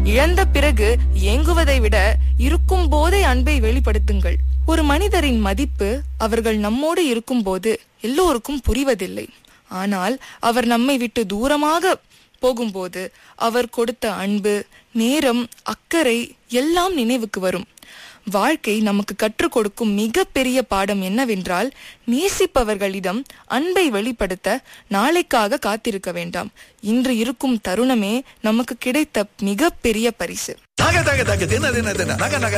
இழந்த பிறகு ஏங்குவதை விட இருக்கும் போதே அன்பை வெளிப்படுத்துங்கள் ஒரு மனிதரின் மதிப்பு அவர்கள் நம்மோடு இருக்கும்போது எல்லோருக்கும் புரிவதில்லை ஆனால் அவர் நம்மை விட்டு தூரமாக போகும்போது அவர் கொடுத்த அன்பு நேரம் அக்கறை எல்லாம் நினைவுக்கு வரும் வாழ்க்கை நமக்கு கற்றுக் கொடுக்கும் மிகப்பெரிய பாடம் என்னவென்றால் நேசிப்பவர்களிடம் அன்பை வெளிப்படுத்த நாளைக்காக காத்திருக்க வேண்டாம் இன்று இருக்கும் தருணமே நமக்கு கிடைத்த மிகப்பெரிய பரிசு தக தக தக தின தின தின நக நக